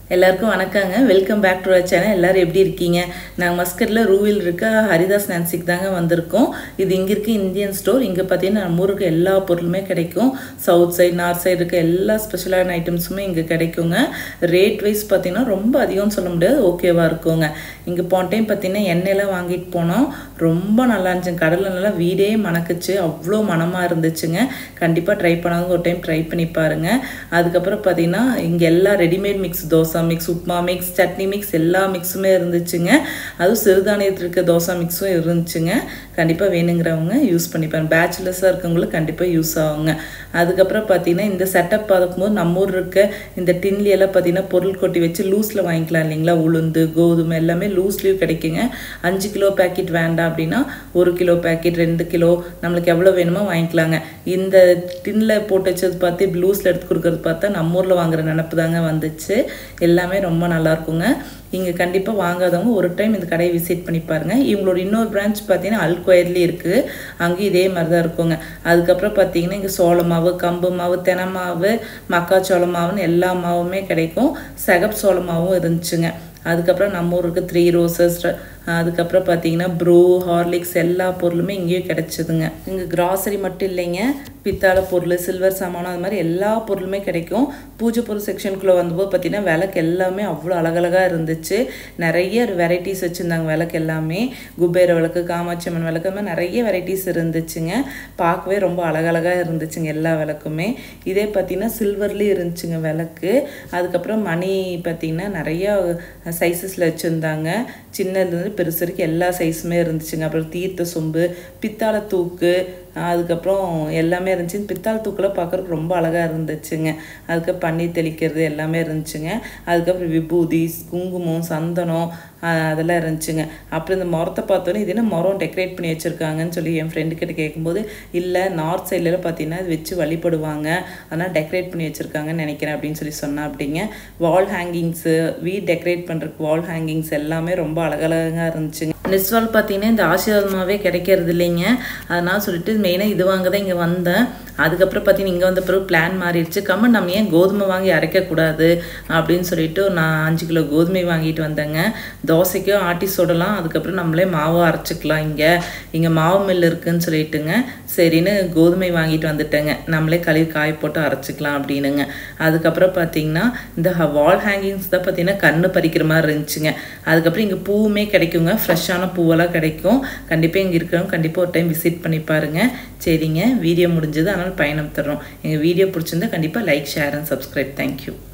எல்லாருக்கும் வணக்கங்க welcome back to our channel எல்லாரும் எப்படி இருக்கீங்க நாங்கள் மஸ்கட்டில் ரூவில் இருக்க ஹரிதாஸ் நான்சிக்கு தாங்க வந்திருக்கோம் இது இங்கே இருக்க இந்தியன் ஸ்டோர் இங்கே பார்த்தீங்கன்னா நம்ம ஊருக்கு எல்லா பொருளுமே கிடைக்கும் சவுத் சைடு நார்த் சைடு இருக்க எல்லா ஸ்பெஷலான ஐட்டம்ஸுமே இங்கே கிடைக்குங்க ரேட் வைஸ் பார்த்தீங்கன்னா ரொம்ப அதிகம்னு சொல்ல முடியாது ஓகேவாக இருக்குங்க இங்கே போன டைம் பார்த்தீங்கன்னா எண்ணெயெல்லாம் வாங்கிட்டு போனோம் ரொம்ப நல்லா இருந்துச்சு கடலில் நல்லா வீடே மணக்குச்சு அவ்வளோ மனமாக இருந்துச்சுங்க கண்டிப்பாக ட்ரை பண்ணாங்க ஒரு டைம் ட்ரை பண்ணி பாருங்க அதுக்கப்புறம் பார்த்தீங்கன்னா இங்கே எல்லா readymade mix dosa mix upma mix chutney mix எல்லா மிக்ஸுமே இருந்துச்சுங்க அதுவும் சிறுதானியத்தில் இருக்க தோசை மிக்ஸும் இருந்துச்சுங்க கண்டிப்பாக வேணுங்கிறவங்க யூஸ் பண்ணிப்பாங்க பேச்சுலர்ஸாக இருக்கவங்களுக்கு கண்டிப்பாக யூஸ் ஆகுங்க அதுக்கப்புறம் பார்த்தீங்கன்னா இந்த செட்டப் பார்க்கும்போது நம்ம ஊர் இருக்க இந்த டின்லி எல்லாம் பார்த்தீங்கன்னா பொருள் கொட்டி வச்சு லூஸில் வாங்கிக்கலாம் இல்லைங்களா உளுந்து கோதுமை எல்லாமே லூஸ்லேயும் கிடைக்குங்க அஞ்சு கிலோ பேக்கெட் வேண்டாம் அப்படின்னா ஒரு கிலோ பேக்கெட் ரெண்டு கிலோ நம்மளுக்கு எவ்வளோ வேணுமோ வாங்கிக்கலாங்க இந்த டின்னில் போட்டு வச்சது பார்த்து இப்படி லூஸில் எடுத்து கொடுக்கறது பார்த்தா நம்ம ஊரில் வாங்குற நினப்பு தாங்க வந்துச்சு எல்லாமே ரொம்ப நல்லா இருக்குங்க இங்கே கண்டிப்பாக வாங்காதவங்க ஒரு டைம் இந்த கடையை விசிட் பண்ணி பாருங்கள் இவங்களோட இன்னொரு பிரான்ச் பார்த்தீங்கன்னா அல்கொயர்லேயும் இருக்குது அங்கேயும் இதே மாதிரி தான் இருக்குங்க அதுக்கப்புறம் பார்த்தீங்கன்னா இங்கே சோள மாவு கம்பு மாவு தென மாவு மக்காச்சோள மாவுன்னு எல்லா மாவுமே கிடைக்கும் சகப் சோள மாவும் இருந்துச்சுங்க அதுக்கப்புறம் நம்ம ஊருக்கு த்ரீ ரோசஸ் அதுக்கப்புறம் பார்த்தீங்கன்னா ப்ரூ ஹார்லிக்ஸ் எல்லா பொருளுமே இங்கேயும் கிடச்சிதுங்க இங்கே கிராசரி மட்டும் இல்லைங்க பித்தாளை பொருள் சில்வர் சாமானம் அது மாதிரி எல்லா பொருளுமே கிடைக்கும் பூஜை பொருள் செக்ஷனுக்குள்ளே வந்தபோது பார்த்தீங்கன்னா விளக்கு எல்லாமே அவ்வளோ அழகழகாக இருந்துச்சு நிறைய வெரைட்டிஸ் வச்சுருந்தாங்க விளக்கு எல்லாமே குபேர விளக்கு காமாட்சி அம்மன் விளக்கு மாதிரி நிறைய வெரைட்டிஸ் இருந்துச்சுங்க பார்க்கவே ரொம்ப அழகழகாக இருந்துச்சுங்க எல்லா விளக்குமே இதே பார்த்தீங்கன்னா சில்வர்லேயும் இருந்துச்சுங்க விளக்கு அதுக்கப்புறம் மணி பார்த்தீங்கன்னா நிறையா சைஸஸில் வச்சுருந்தாங்க சின்னதுலேருந்து பெருசு வரைக்கும் எல்லா சைஸுமே இருந்துச்சுங்க அப்புறம் தீர்த்த சொம்பு பித்தாளை தூக்கு அதுக்கப்புறம் எல்லாமே இருந்துச்சு பித்தாள் தூக்கில் பார்க்குறதுக்கு ரொம்ப அழகாக இருந்துச்சுங்க அதுக்கப்புறம் பன்னீர் தெளிக்கிறது எல்லாமே இருந்துச்சுங்க அதுக்கப்புறம் விபூதி குங்குமம் சந்தனம் அதெல்லாம் இருந்துச்சுங்க அப்புறம் இந்த முறத்தை பார்த்தோன்னே இது என்ன முறம் டெக்கரேட் பண்ணி வச்சுருக்காங்கன்னு சொல்லி என் ஃப்ரெண்டு கிட்ட கேட்கும்போது இல்லை நார்த் சைட்லலாம் பார்த்தீங்கன்னா இது வச்சு வழிபடுவாங்க அதனால் டெக்கரேட் பண்ணி வச்சுருக்காங்கன்னு நினைக்கிறேன் அப்படின்னு சொல்லி சொன்னா அப்படிங்க வால் ஹேங்கிங்ஸு வீட் டெக்கரேட் பண்ணுறதுக்கு வால் ஹேங்கிங்ஸ் எல்லாமே ரொம்ப அழகழகாக இருந்துச்சுங்க நெஸ்வால் பார்த்தீங்கன்னா இந்த ஆசீர்வாதமாகவே கிடைக்கிறது இல்லைங்க அதனால் சொல்லிட்டு மெயினாக இது வாங்க தான் இங்கே வந்தேன் அதுக்கப்புறம் பார்த்தீங்கன்னா இங்கே வந்த பிறகு பிளான் மாறிடுச்சு கம்மன் நம்ம ஏன் கோதுமை வாங்கி அரைக்கக்கூடாது அப்படின்னு சொல்லிட்டு நான் அஞ்சு கிலோ கோதுமை வாங்கிட்டு வந்தேங்க தோசைக்கும் ஆட்டி சுடலாம் அதுக்கப்புறம் நம்மளே மாவு அரைச்சிக்கலாம் இங்கே இங்கே மாவு மில் இருக்குன்னு சொல்லிட்டுங்க சரின்னு கோதுமை வாங்கிட்டு வந்துட்டேங்க நம்மளே கழுவி காய போட்டு அரைச்சிக்கலாம் அப்படின்னுங்க அதுக்கப்புறம் பார்த்தீங்கன்னா இந்த வால் ஹேங்கிங்ஸ் தான் பார்த்தீங்கன்னா கண்ணு பறிக்கிற மாதிரி இருந்துச்சுங்க அதுக்கப்புறம் இங்கே பூவுமே கிடைக்குங்க ஃப்ரெஷ்ஷான பூவெல்லாம் கிடைக்கும் கண்டிப்பாக இங்கே இருக்கிறவங்க கண்டிப்பாக ஒரு டைம் விசிட் பண்ணி பாருங்கள் சரிங்க வீடியோ முடிஞ்சது அதனால் பயணம் தர்றோம் எங்கள் வீடியோ பிடிச்சிருந்தா கண்டிப்பாக like share and subscribe thank you